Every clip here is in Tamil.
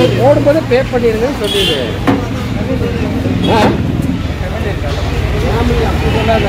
போடும்போது பே பண்ணிடுங்கன்னு சொல்லிடு ஆ ஆமாங்க, அப்படி சொல்லாத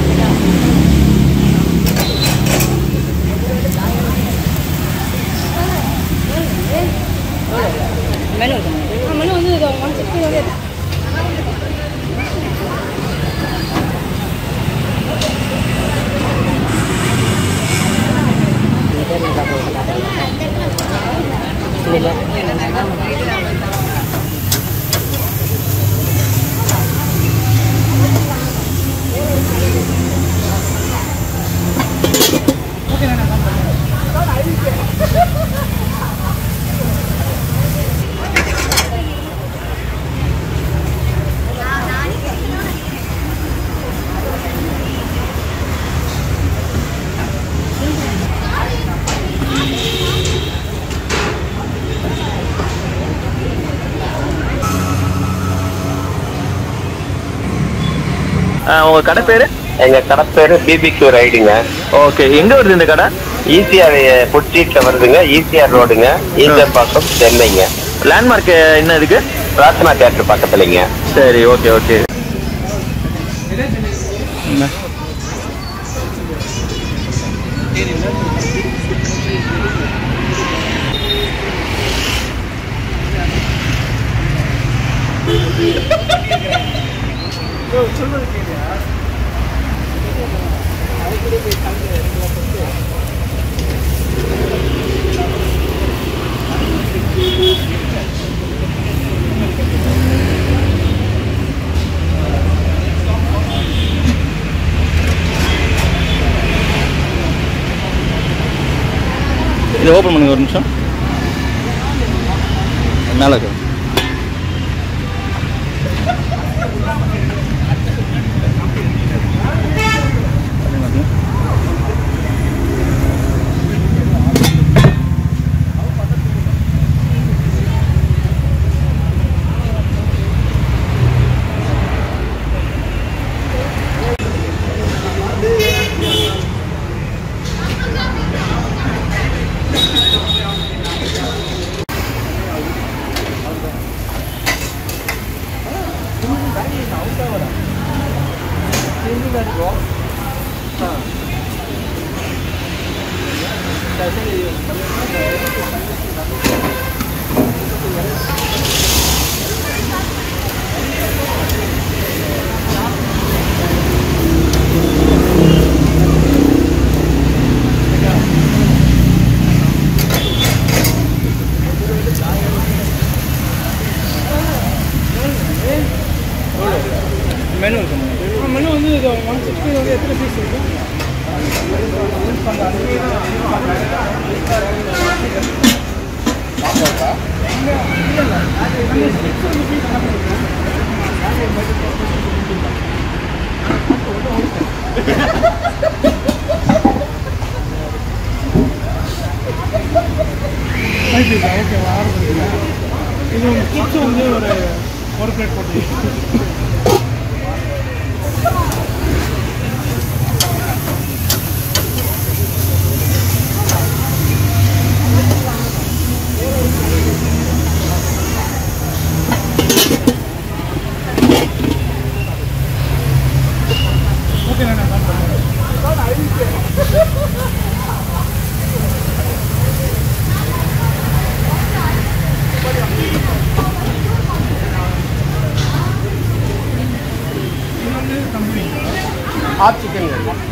மெனு மெனு வந்து இது ஒன் சிக்ஸ்டி வந்து உங்க கடை பேரு எங்க கடை பேரு பிபிக்யூ ரைடுங்க ஓகே எங்க வருது இந்த கடை ஈசிஆர் ஃபுட் ஸ்ட்ரீட்ல வருதுங்க ஈசிஆர் ரோடுங்க ஈசிஆர் பக்கம் சென்னைங்க லேண்ட்மார்க் என்ன இருக்கு பிரார்த்தனா தேட்டர் பக்கத்துலங்க சரி ஓகே ஓகே இதை ஓப்பன் பண்ணுங்க ஒரு நிமிஷம் மேலே இருக்கு மெனு இருக்கு மெனு வந்து இது ஒன் சிக்ஸ்டி வந்து எத்தனை பீஸ் இருக்கு ஓகேவா இது கிட்ஸ் வந்து ஒரு ஒரு பிளேட் போட்டு ஓகே நான் ஹாட் சிக்கன்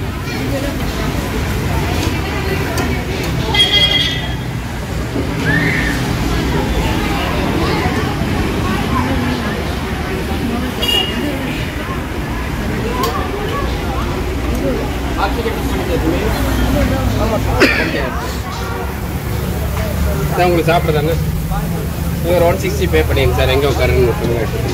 நான் உங்களுக்கு சாப்பிட தானே நீங்கள் ஒரு ஒன் சிக்ஸ்டி பே பண்ணிடுங்க சார் எங்கே உட்காருன்னு சொல்லுங்கள்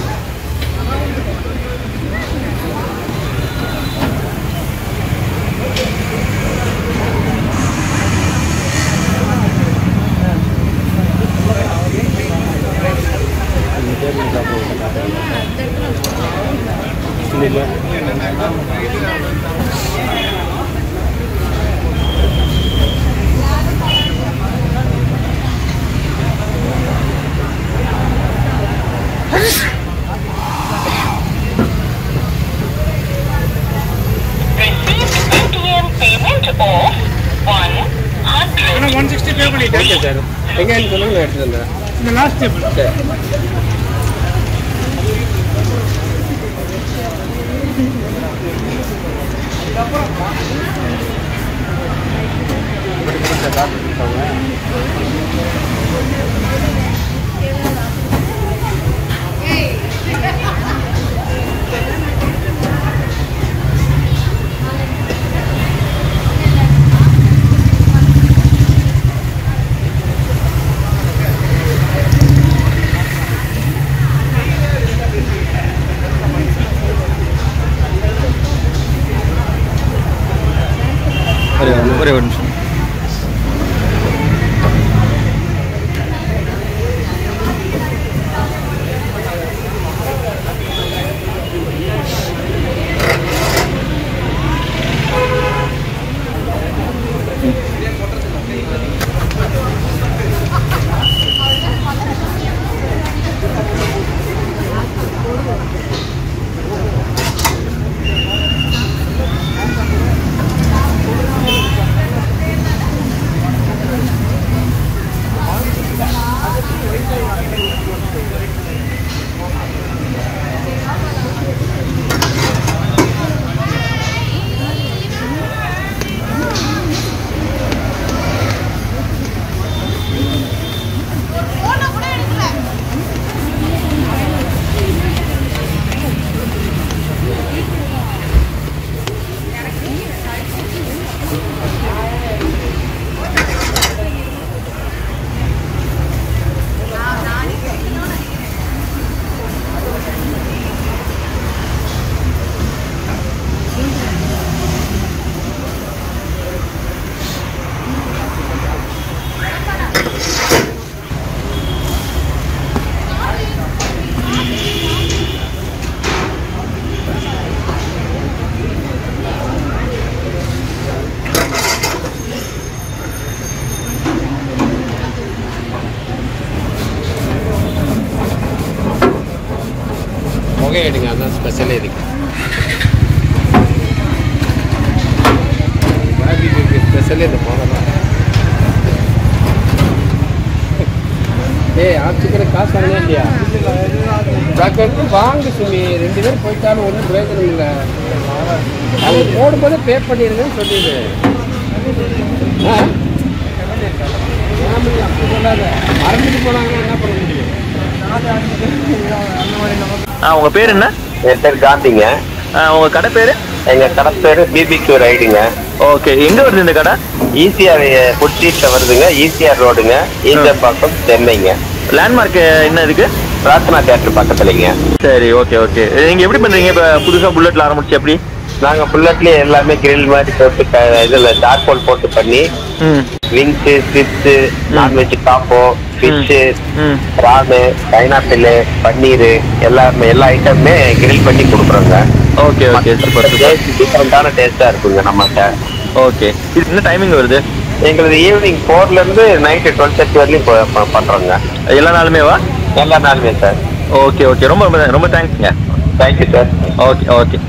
பண்ணிட்டேன் சார் எங்கேன்னு சொல்லுங்க நான் எடுத்துட்டு வந்துடுறேன் இந்த லாஸ்ட் டேபிள் சரி ஒரே ஒரு ஒரே ஒரு நிமிஷம் புகை எடுங்க அதான் ஸ்பெஷலே இதுக்கு பாபிக்கு ஸ்பெஷலே இந்த புகை தான் ஏய் ஆச்சுக்கிற காசு வாங்கினா இல்லையா டாக்டர் வாங்க சுமி ரெண்டு பேரும் போயிட்டாலும் ஒன்றும் பிரயோஜனம் இல்லை அவங்க போடும்போது பே பண்ணிடுங்கன்னு சொல்லிடு ஆ ஏன் அப்படி அப்படி சொல்லாத மறந்துட்டு போனாங்கன்னா என்ன பண்ண முடியும் ஆ உங்கள் பேர் என்ன என் பேர் காந்திங்க ஆ உங்கள் கடை பேர் எங்க கடை பேரு பிபிக்யூ ரைடுங்க ஓகே எங்கே வருது இந்த கடை ஈசிஆர் ஃபுட் ஸ்ட்ரீட்ல வருதுங்க ஈசிஆர் ரோடுங்க ஈஞ்சம்பாக்கம் சென்னைங்க லேண்ட்மார்க் என்ன இதுக்கு பிரார்த்தனா தேட்டர் பக்கத்துலங்க சரி ஓகே ஓகே நீங்கள் எப்படி பண்ணுறீங்க இப்போ புதுசாக புல்லட்டில் ஆரம்பிச்சு எப்படி நாங்க புல்லட்லயே எல்லாமே கிரில் மாதிரி போட்டு க- இதுல சார்கோல் போட்டு பண்ணி ம் விங்ஸ் ஸ்ட்ரிப்ஸ் நான்வெஜ் காப்போ ஃபிஷ் ம் பிரானு பைனாப்பிள் பன்னீர் எல்லாமே எல்லா ஐட்டமுமே கிரில் பண்ணி கொடுக்குறோங்க ஓகே ஓகே சூப்பர் சூப்பர் டிஃப்ரெண்டான டேஸ்டா இருக்குங்க நம்மகிட்ட ஓகே இது என்ன டைமிங் வருது எங்களது ஈவினிங் ஃபோர்ல இருந்து நைட்டு டுவெல் தேர்ட்டி வரையும் ப- ப- பண்றோங்க எல்லா நாளுமே வா எல்லா நாளுமே சார் ஓகே ஓகே ரொம்ப ரொம்ப ரொம்ப தேங்க்ஸ்ங்க தேங்க்யூ சார் ஓகே ஓகே